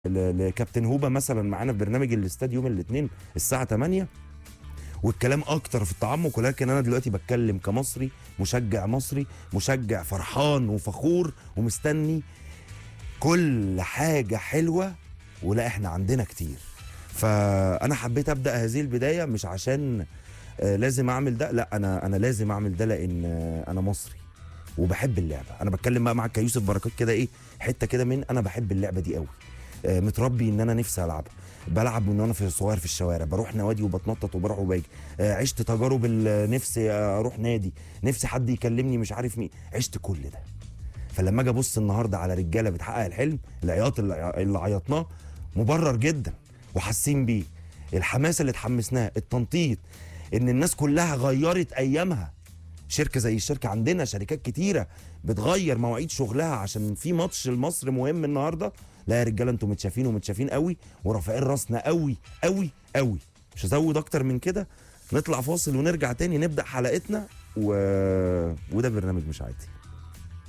ل- لكابتن هوبا مثلا معانا في برنامج الاستاد يوم الاثنين الساعه 8 والكلام اكتر في التعمق ولكن انا دلوقتي بتكلم كمصري مشجع مصري مشجع فرحان وفخور ومستني كل حاجه حلوه ولا احنا عندنا كتير فانا حبيت ابدا هذه البدايه مش عشان آه، لازم اعمل ده لا انا انا لازم اعمل ده لان آه، انا مصري وبحب اللعبه انا بتكلم بقى معاك كيوسف بركات كده ايه حته كده من انا بحب اللعبه دي قوي آه، متربي ان انا نفسي العبها بلعب من وانا في صغير في الشوارع بروح نوادي وبتنطط وبروح وباجي آه، عشت تجارب ال- نفسي اروح نادي نفسي حد يكلمني مش عارف مين عشت كل ده فلما اجي ابص النهارده على رجاله بتحقق الحلم العياط اللي عي- اللي عيطناه مبرر جدا وحاسين بيه الحماس اللي اتحمسناه التنطيط ان الناس كلها غيرت ايامها شركه زي الشركه عندنا شركات كتيره بتغير مواعيد شغلها عشان في ماتش لمصر مهم النهارده لا يا رجاله انتوا متشافين ومتشافين قوي ورافعين راسنا قوي قوي قوي مش هزود اكتر من كده نطلع فاصل ونرجع تاني نبدا حلقتنا و... وده برنامج مش عادي